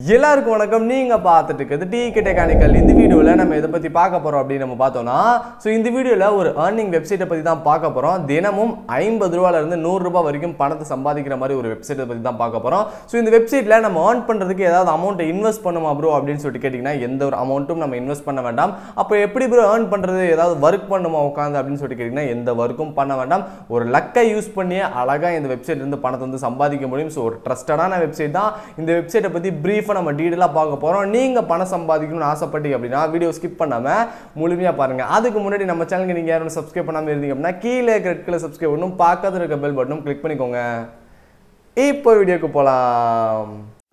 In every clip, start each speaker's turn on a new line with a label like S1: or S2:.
S1: எல்லாருக்கும் வணக்கம் நீங்க பார்த்துட்டு இருக்கிறது டீ டெக்கானிக்கல் இந்த வீடியோவில் நம்ம இதை பத்தி பார்க்க போறோம் அப்படின்னு நம்ம பார்த்தோம்னா ஸோ இந்த வீடியோவில் ஒரு ஏர்னிங் வெப்சைட்டை பத்தி தான் பார்க்க போறோம் தினமும் ஐம்பது ரூபால இருந்து நூறு ரூபாய் வரைக்கும் பணத்தை சம்பாதிக்கிற மாதிரி ஒரு வெப்சைட்டை பத்தி தான் பார்க்க போறோம் ஸோ இந்த வெப்சைட்ல நம்ம ஏர்ன் பண்றதுக்கு ஏதாவது அமௌண்ட்டை இன்வெஸ்ட் பண்ணுமா ப்ரோ அப்படின்னு சொல்லிட்டு கேட்டிங்கன்னா எந்த ஒரு அமௌண்ட்டும் நம்ம இன்வெஸ்ட் பண்ண வேண்டாம் அப்போ எப்படி ப்ரோ ஏர்ன் பண்றது ஏதாவது ஒர்க் பண்ணுமா உட்காந்து அப்படின்னு சொல்லிட்டு கேட்டிங்கன்னா எந்த ஒர்க்கும் பண்ண வேண்டாம் ஒரு லக்கை யூஸ் பண்ணி அழகா இந்த வெப்சைட்ல இருந்து பணத்தை வந்து சம்பாதிக்க முடியும் ஸோ ஒரு ட்ரஸ்டடான வெப்சைட் தான் இந்த வெப்சைட்டை பற்றி ப்ரீஃபாக நம்ம டீட்டெயிலாக பார்க்க போகிறோம் நீங்கள் பணம் சம்பாதிக்கணும்னு ஆசைப்பட்டீங்க அப்படின்னா வீடியோ ஸ்கிப் பண்ணாமல் முழுமையாக பாருங்கள் அதுக்கு முன்னாடி நம்ம சேனலுக்கு நீங்கள் யாரும் சப்ஸ்கிரைப் பண்ணாமல் இருந்தீங்க அப்படின்னா கீழே இருக்கிற ரெட் கலர் சப்ஸ்கிரைப் பண்ணணும் பக்கத்தில் இருக்க பெல் பட்டனும் கிளிக் பண்ணிக்கோங்க இப்போ வீடியோக்கு போகலாம்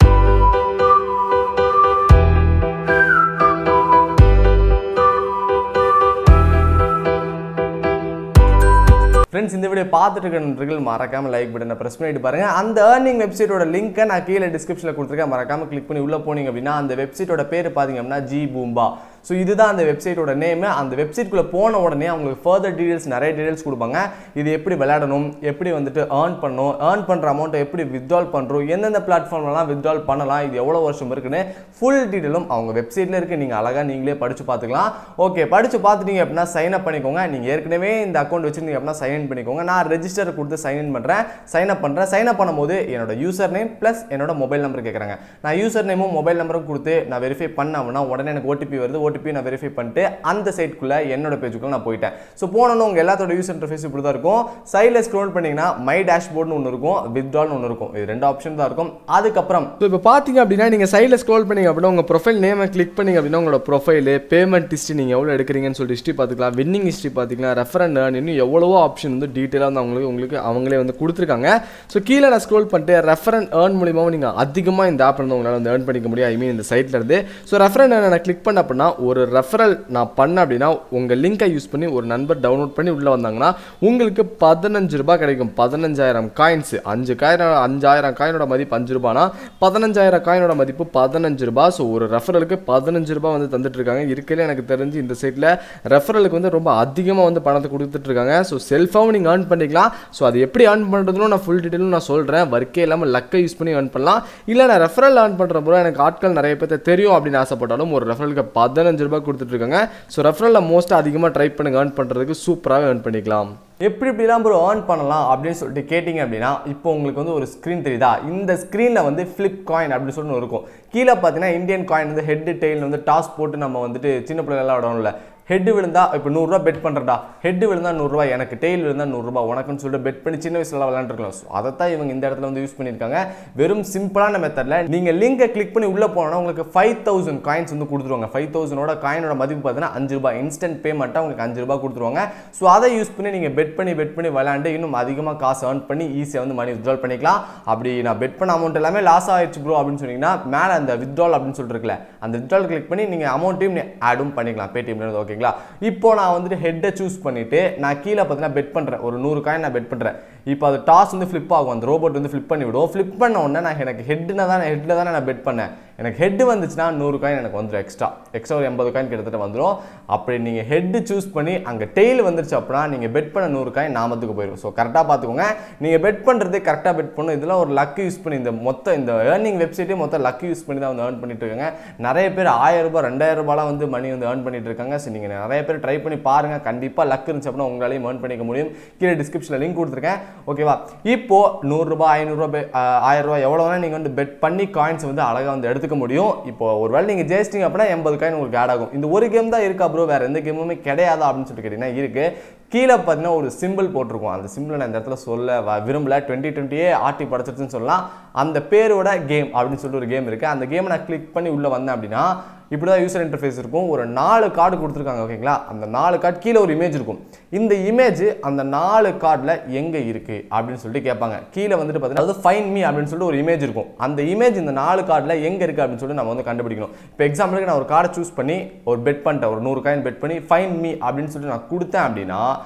S1: ஃப்ரெண்ட்ஸ் இந்த வீடியோ பார்த்துட்டு இருக்க நண்பர்கள் மறக்காம லைக் பட்டனை ப்ரெஸ் பண்ணிட்டு பாருங்க அந்த ஏர்னிங் வெப்சைட்டோட லிங்கை நான் கீழே டிஸ்கிரிப்ஷனில் கொடுத்துருக்கேன் மறக்காம கிளிக் பண்ணி உள்ள போனீங்க அப்படின்னா அந்த வெப்சைட்டோட பேர் பார்த்தீங்க அப்படின்னா ஜி பூம்பா ஸோ இதுதான் அந்த வெப்சைட்டோட நேம் அந்த வெப்சைட்குள்ளே போன உடனே அவங்களுக்கு ஃபர்தர் டீடைல்ஸ் நிறைய டீடைல்ஸ் கொடுப்பாங்க இது எப்படி விளையாடணும் எப்படி வந்துட்டு ஏர்ன் பண்ணணும் ஏர்ன் பண்ணுற அமௌண்ட்டை எப்படி வித்ட்ரால் பண்ணுறோம் எந்தெந்த பிளாட்ஃபார்ம்லாம் வித்ட்ரால் பண்ணலாம் இது எவ்வளோ வருஷம் இருக்குன்னு ஃபுல் டீட்டெயிலும் அவங்க வெப்சைட்டில் இருக்குது நீங்கள் அழகாக நீங்களே படித்து பார்த்துக்கலாம் ஓகே படித்து பார்த்துட்டீங்க அப்படின்னா சைன் அப் பண்ணிக்கோங்க நீங்கள் ஏற்கனவே இந்த அக்கௌண்ட் வச்சுருந்தீங்க அப்படின்னா சைன் இன் பண்ணிக்கோங்க நான் ரெஜிஸ்டர் கொடுத்து சைன் இன் பண்ணுறேன் சைன் அப் பண்ணுறேன் சைன் அப் பண்ணும்போது என்னோட யூசர் நேம் ப்ளஸ் என்னோட மொபைல் நம்பர் கேட்குறாங்க நான் யூசர் நேமும் மொபைல் நம்பரும் கொடுத்து நான் வெரிஃபை பண்ண அப்படின்னா உடனே எனக்கு ஓடிபி வருது ஓடிபி நான் வெரிஃபை பண்ணிட்டு அந்த சைட்குள்ளே என்னோட பேஜுக்குள்ள நான் போயிட்டேன் ஸோ போனோன்னு உங்கள் எல்லாத்தோட யூஸ் இன்டர்ஃபேஸ் இப்படி தான் இருக்கும் சைடில் ஸ்க்ரோல் பண்ணிங்கன்னா மை டேஷ்போர்ட்னு ஒன்று இருக்கும் வித்ட்ரால்னு ஒன்று இருக்கும் இது ரெண்டு ஆப்ஷன் தான் இருக்கும் அதுக்கப்புறம் ஸோ இப்போ பார்த்தீங்க அப்படின்னா நீங்கள் சைடில் ஸ்க்ரோல் பண்ணீங்க அப்படின்னா உங்கள் ப்ரொஃபைல் நேமை கிளிக் பண்ணீங்க அப்படின்னா உங்களோட ப்ரொஃபைல் பேமெண்ட் ஹிஸ்ட்ரி நீங்கள் எவ்வளோ எடுக்கிறீங்கன்னு சொல்லிட்டு ஹிஸ்ட்ரி பார்த்துக்கலாம் வின்னிங் ஹிஸ்ட்ரி பார்த்துக்கலாம் ரெஃபரண்ட் இன்னும் எவ்வளவோ ஆப்ஷன் வந்து டீட்டெயிலாக வந்து அவங்களுக்கு உங்களுக்கு அவங்களே வந்து கொடுத்துருக்காங்க ஸோ கீழே நான் ஸ்க்ரோல் பண்ணிட்டு ரெஃபரண்ட் ஏர்ன் மூலியமாக நீங்கள் அதிகமாக இந்த ஆப் இருந்து உங்களால் வந்து ஏர்ன் பண்ணிக்க முடியும் ஐ மீன் இந்த சைட்ல இருந்து ஸோ ரெஃபரண்ட் நான் கிளிக் பண்ண அப்படின்னா ஒரு ரெஃபரல் நான் பண்ண அப்படின்னா உங்கள் லிங்கை யூஸ் பண்ணி ஒரு நண்பர் டவுன்லோட் பண்ணி உள்ளே வந்தாங்கன்னா உங்களுக்கு பதினஞ்சு ரூபாய் கிடைக்கும் பதினஞ்சாயிரம் காயின்ஸ் அஞ்சு காயின் அஞ்சாயிரம் காயினோட மதிப்பு அஞ்சு ரூபானா பதினஞ்சாயிரம் காயினோட மதிப்பு பதினஞ்சு ரூபாய் ஸோ ஒரு ரெஃபரலுக்கு பதினஞ்சு ரூபாய் வந்து தந்துட்டு இருக்காங்க இருக்கல எனக்கு தெரிஞ்சு இந்த சைட்டில் ரெஃபரலுக்கு வந்து ரொம்ப அதிகமாக வந்து பணத்தை கொடுத்துட்டு இருக்காங்க ஸோ செல்ஃபாகவும் நீங்கள் ஏர்ன் பண்ணிக்கலாம் ஸோ அது எப்படி ஏர்ன் பண்ணுறதுன்னு நான் ஃபுல் டீட்டெயிலும் நான் சொல்கிறேன் ஒர்க்கே இல்லாமல் லக்கை யூஸ் பண்ணி ஏர்ன் பண்ணலாம் இல்லை நான் ரெஃபரல் ஏர்ன் பண்ணுற போது எனக்கு ஆட்கள் நிறைய பேர்த்த தெரியும் அப்படின்னு ஆசைப்பட்டாலும் ஒரு ரெஃபரலுக்கு பதினஞ்சு ரூபாய் கொடுத்துட்டு இருக்காங்க ஸோ ரெஃபரலில் மோஸ்ட்டாக அதிகமாக ட்ரை பண்ணுங்க ஏர்ன் பண்ணுறதுக்கு சூப்பராக ஏர்ன் பண்ணிக்கலாம் எப்படி இப்படிலாம் ப்ரோ ஏர்ன் பண்ணலாம் அப்படின்னு சொல்லிட்டு கேட்டிங்க அப்படின்னா இப்போ உங்களுக்கு வந்து ஒரு ஸ்க்ரீன் தெரியுதா இந்த ஸ்க்ரீனில் வந்து ஃப்ளிப் காயின் அப்படின்னு சொல்லிட்டு ஒன்று இருக்கும் கீழே பார்த்தீங்கன்னா இந்தியன் காயின் வந்து ஹெட் டெயில் வந்து டாஸ் போட்டு நம்ம வந்துட்டு சின்ன பிள்ளைகள்லாம் விடணும்ல ஹெட் விழுந்தா இப்போ நூறுரூவா பெட் பண்ணுறடா ஹெட் விழுந்தா நூறுரூவா எனக்கு டெயில் விழுந்தா நூறுரூவா உனக்குன்னு சொல்லிட்டு பெட் பண்ணி சின்ன வயசுல விளாண்டுருக்கலாம் ஸோ அதை தான் இவங்க இந்த இடத்துல வந்து யூஸ் பண்ணியிருக்காங்க வெறும் சிம்பிளான மெத்தடில் நீங்கள் லிங்கை கிளிக் பண்ணி உள்ளே போனோன்னா உங்களுக்கு ஃபைவ் தௌசண்ட் காயின்ஸ் வந்து கொடுத்துருவாங்க ஃபைவ் தௌசண்டோட காயினோட மதிப்பு பார்த்தீங்கன்னா அஞ்சு ரூபாய் இன்ஸ்டன்ட் பேமெண்ட்டாக உங்களுக்கு அஞ்சு ரூபாய் கொடுத்துருவாங்க ஸோ அதை யூஸ் பண்ணி நீங்கள் பெட் பண்ணி பெட் பண்ணி விளாண்டு இன்னும் அதிகமாக காசு ஏர்ன் பண்ணி ஈஸியாக வந்து மணி வித்ட்ரால் பண்ணிக்கலாம் அப்படி நான் பெட் பண்ண அமௌண்ட் எல்லாமே லாஸ் ஆயிடுச்சு ப்ரோ அப்படின்னு சொன்னீங்கன்னா மேலே அந்த வித்ட்ரால் அப்படின்னு சொல்லிட்டு இருக்குல்ல அந்த வித்ட்ரால் கிளிக் பண்ணி நீங்கள் அமௌண்ட்டையும் ஆடும் பண்ணிக்கலாம் பேடிஎம்ல ஓகேங்களா இப்போ நான் வந்துட்டு ஹெட்டை சூஸ் பண்ணிட்டு நான் கீழே பார்த்தீங்கன்னா பெட் பண்ணுறேன் ஒரு நூறு காயின் நான் பெட் பண்ணுறேன் இப்போ அது டாஸ் வந்து ஃப்ளிப் ஆகும் அந்த ரோபோட் வந்து ஃப்ளிப் பண்ணி விடும் ஃப்ளிப் பண்ண உடனே நான் எனக்கு ஹெட்னா தான் ஹெட்டில் தானே நான் பெட் பண்ணேன் எனக்கு ஹெட் வந்துச்சுன்னா நூறு காயின் எனக்கு வந்துடும் எக்ஸ்ட்ரா எக்ஸ்ட்ரா ஒரு எண்பது காயின் கிட்டத்தட்ட வந்துடும் அப்படி நீங்கள் ஹெட்டு சூஸ் பண்ணி அங்கே டெய்ல் வந்துருச்சு அப்படின்னா நீங்கள் பெட் பண்ண நூறு காயின் நாமத்துக்கு போயிடும் ஸோ கரெக்டாக பார்த்துக்கோங்க நீங்கள் பெட் பண்ணுறது கரெக்டாக பெட் பண்ணணும் இதெல்லாம் ஒரு லக் யூஸ் பண்ணி இந்த மொத்த இந்த ஏர்னிங் வெப்சைட்டே மொத்தம் லக் யூஸ் பண்ணி தான் வந்து ஏர்ன் பண்ணிட்டு இருக்காங்க நிறைய பேர் ஆயிரம் ரூபாய் ரெண்டாயிரம் ரூபாய்லாம் வந்து மணி வந்து ஏர்ன் பண்ணிட்டு இருக்காங்க ஸோ நீங்கள் நிறைய பேர் ட்ரை பண்ணி பாருங்கள் கண்டிப்பாக லக் இருந்துச்சு அப்படின்னா உங்களாலையும் ஏர்ன் பண்ணிக்க முடியும் கீழே டிஸ்கிரிப்ஷனில் லிங்க் கொடுத்துருக்கேன் ஓகேவா இப்போ நூறுரூபா ஐநூறுரூபா ஆயிரம் ரூபாய் எவ்வளோ வேணால் நீங்கள் வந்து பெட் பண்ணி காயின்ஸ் வந்து அழகாக வந்து எடுத்துக்க முடியும் இப்போ ஒருவேளை நீங்கள் ஜெயிச்சிட்டிங்க அப்படின்னா எண்பது காயின் உங்களுக்கு ஆட் ஆகும் இந்த ஒரு கேம் தான் இருக்கா ப்ரோ வேறு எந்த கேமுமே கிடையாதா அப்படின்னு சொல்லிட்டு கேட்டிங்கன்னா இருக்குது கீழே பார்த்தீங்கன்னா ஒரு சிம்பிள் போட்டிருக்கும் அந்த சிம்பிளை நான் இந்த இடத்துல சொல்ல வ- விரும்பல டுவெண்ட்டி டுவெண்ட்டியே ஆர்டி படைச்சிருச்சுன்னு சொல்லலாம் அந்த பேரோட கேம் அப்படின்னு சொல்லிட்டு ஒரு கேம் இருக்குது அந்த கேமை நான் கிளிக் பண்ணி உள்ளே வந்தேன் அப்படின்னா இப்படி தான் யூசர் இன்டர்ஃபேஸ் இருக்கும் ஒரு நாலு கார்டு கொடுத்துருக்காங்க ஓகேங்களா அந்த நாலு கார்டு கீழே ஒரு இமேஜ் இருக்கும் இந்த இமேஜ் அந்த நாலு கார்டில் எங்கே இருக்குது அப்படின்னு சொல்லிட்டு கேட்பாங்க கீழே வந்துட்டு பார்த்தீங்கன்னா அதாவது ஃபைன் மீ அப்படின்னு சொல்லிட்டு ஒரு இமேஜ் இருக்கும் அந்த இமேஜ் இந்த நாலு கார்டில் எங்கே இருக்குது அப்படின்னு சொல்லிட்டு நம்ம வந்து கண்டுபிடிக்கணும் இப்போ எக்ஸாம்பிளுக்கு நான் ஒரு கார்டை சூஸ் பண்ணி ஒரு பெட் பண்ணிட்டேன் ஒரு நூறு காயின் பெட் பண்ணி ஃபைன் மீ அப்படின்னு சொல்லிட்டு நான் கொடுத்தேன் அப்படின்னா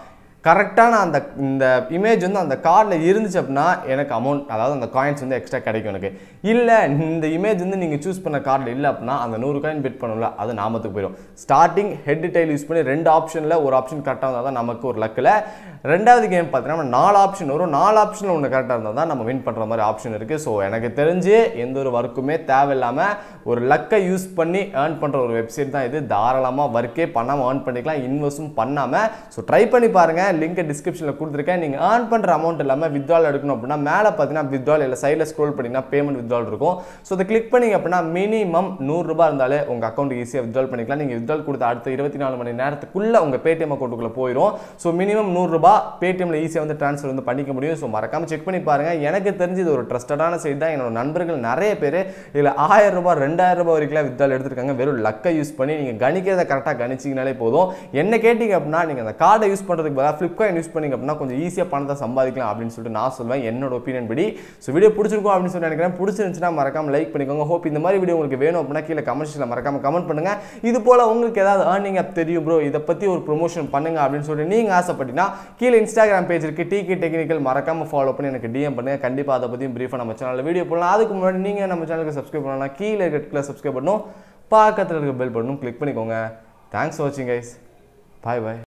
S1: கரெக்டான அந்த இந்த இமேஜ் வந்து அந்த கார்டில் இருந்துச்சு அப்படின்னா எனக்கு அமௌண்ட் அதாவது அந்த காயின்ஸ் வந்து எக்ஸ்ட்ரா கிடைக்கும் எனக்கு இல்லை இந்த இமேஜ் வந்து நீங்கள் சூஸ் பண்ண கார்டில் இல்லை அப்படின்னா அந்த நூறு காயின் பெட் பண்ணல அது நாமத்துக்கு போயிடும் ஸ்டார்டிங் ஹெட் டைல் யூஸ் பண்ணி ரெண்டு ஆப்ஷனில் ஒரு ஆப்ஷன் கரெக்டாக இருந்தால் தான் நமக்கு ஒரு லக்கில் ரெண்டாவது கேம் பார்த்தீங்கன்னா நம்ம நாலு ஆப்ஷன் வரும் நாலு ஆப்ஷனில் ஒன்று கரெக்டாக இருந்தால் தான் நம்ம வின் பண்ணுற மாதிரி ஆப்ஷன் இருக்குது ஸோ எனக்கு தெரிஞ்சு எந்த ஒரு ஒர்க்குமே தேவையில்லாமல் ஒரு லக்கை யூஸ் பண்ணி ஏர்ன் பண்ணுற ஒரு வெப்சைட் தான் இது தாராளமாக ஒர்க்கே பண்ணாமல் ஏர்ன் பண்ணிக்கலாம் இன்வெஸ்ட்டும் பண்ணாமல் ஸோ ட்ரை பண்ணி பாருங்கள் லிங்க் டிஸ்கிரிப்ஷனில் கொடுத்துருக்கேன் நீங்கள் ஏர்ன் பண்ணுற அமௌண்ட் இல்லாமல் வித்ட்ரால் எடுக்கணும் அப்படின்னா மேலே பார்த்தீங்கன்னா வித்ட்ரால் இல்லை சைடில் ஸ்க்ரோல் பண்ணிங்கன்னா பேமெண்ட் வித்ட்ரால் இருக்கும் ஸோ அதை கிளிக் பண்ணிங்க அப்படின்னா மினிமம் நூறுரூபா இருந்தாலே உங்கள் அக்கௌண்ட் ஈஸியாக வித்ட்ரால் பண்ணிக்கலாம் நீங்கள் வித்ட்ரால் கொடுத்த அடுத்த இருபத்தி நாலு மணி நேரத்துக்குள்ளே உங்கள் பேடிஎம் அக்கௌண்ட்டுக்குள்ளே போயிடும் ஸோ மினிமம் நூறுரூபா பேடிஎம்ல ஈஸியாக வந்து ட்ரான்ஸ்ஃபர் வந்து பண்ணிக்க முடியும் ஸோ மறக்காம செக் பண்ணி பாருங்க எனக்கு தெரிஞ்சு இது ஒரு ட்ரஸ்டடான சைட் தான் என்னோட நண்பர்கள் நிறைய பேர் இதில் ஆயிரம் ரூபாய் ரெண்டாயிரம் ரூபாய் வரைக்கும் வித்தால் எடுத்திருக்காங்க வெறும் லக்கை யூஸ் பண்ணி நீங்கள் கணிக்கிறத கரெக்டாக கணிச்சிங்கனாலே போதும் என்ன கேட்டிங்க அப்படின்னா நீங்கள் அந்த கார்டை யூஸ் பண்ணுறதுக்கு பதிலாக ஃப்ளிப்கார்ட் யூஸ் பண்ணிங்க அப்படின்னா கொஞ்சம் ஈஸியாக பணத்தை சம்பாதிக்கலாம் அப்படின்னு சொல்லிட்டு நான் சொல்லுவேன் என்னோட ஒப்பீனியன் படி ஸோ வீடியோ பிடிச்சிருக்கும் அப்படின்னு சொல்லி நினைக்கிறேன் பிடிச்சிருந்துச்சுன்னா மறக்காம லைக் பண்ணிக்கோங்க ஹோப் இந்த மாதிரி வீடியோ உங்களுக்கு வேணும் அப்படின்னா கீழே கமெண்ட்ஸில் மறக்காம கமெண்ட் பண்ணுங்க இது போல உங்களுக்கு ஏதாவது ஏர்னிங் அப் தெரியும் ப்ரோ இதை பற்றி ஒரு ப்ரொமோஷன் பண்ணுங்க அப்படின்னு சொல்லிட்டு நீங்கள் ஆசைப்பட்டீங்கன்னா கீழே இன்ஸ்டாகிராம் பேஜ் இருக்கு டிகே டெக்னிக்கல் மறக்காம ஃபாலோ பண்ணி எனக்கு டிஎம் பண்ணுங்க கண்டிப்பாக அதை பற்றியும் பிரீஃபாக நம்ம சேனலில் வீடியோ போடலாம் அதுக்கு முன்னாடி நீங்கள் நம்ம சேனலுக்கு சப்ஸ்கிரைப் பண்ணலாம் கீழே இருக்க சப்ஸ்கிரைப் பண்ணணும் பக்கத்தில் இருக்க பெல் பட்டனும் கிளிக் பண்ணிக்கோங்க தேங்க்ஸ் ஃபார் வாட்சிங் கைஸ் பாய் பாய்